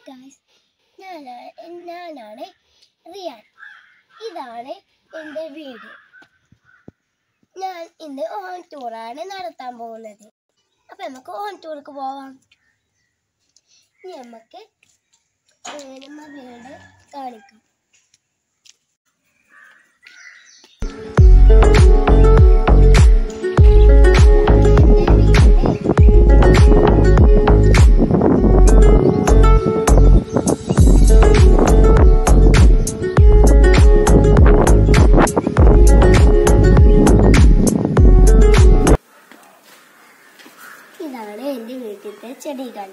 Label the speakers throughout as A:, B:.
A: guys ഞാനാണ് ഞാനാണ് റിയാൻ ഇതാണ് എൻ്റെ വീട് ഞാൻ ഇന്ന് ഓൺ ടൂറാണ് നടത്താൻ പോകുന്നത് അപ്പം നമുക്ക് ഓൺ ടൂർക്ക് പോവാം ഇനി നമുക്ക് ഏ, നമ്മ വീട് കാണിക്കാം ഇതാണ് എൻ്റെ വീട്ടിലത്തെ ചെടികൾ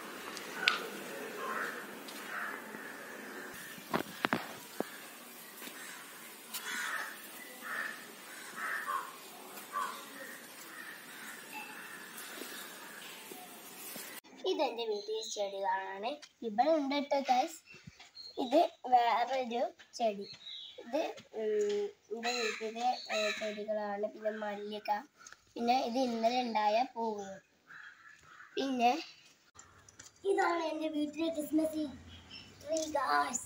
A: ഇതെന്റെ വീട്ടിലെ ചെടികളാണ് ഇവിടെ ഉണ്ട് കേട്ടോ ഗൈസ് ഇത് വേറൊരു ചെടി ഇത് ഉം, എൻ്റെ വീട്ടിലെ ഏ, ചെടികളാണ് പിന്നെ മല്ലിക പിന്നെ ഇത് ഇന്നലെ ഉണ്ടായ പൂവ് പിന്നെ ഇതാണ് എൻ്റെ വീട്ടിലെ ക്രിസ്മസ് ട്രീ ഗായ്സ്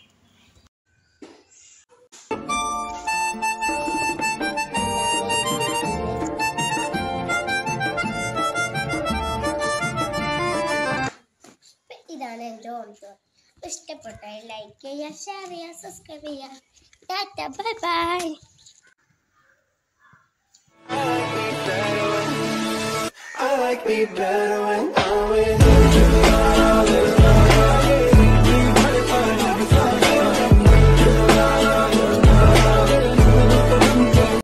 A: ഇതാണ് എൻ്റെ ഓൺടോർ ഇഷ്ടപ്പെട്ടാൽ ലൈക്ക് ചെയ്യുക ഷെയർ ചെയ്യുക സബ്സ്ക്രൈബ് ചെയ്യുക tata bye bye
B: I like me better when I'm with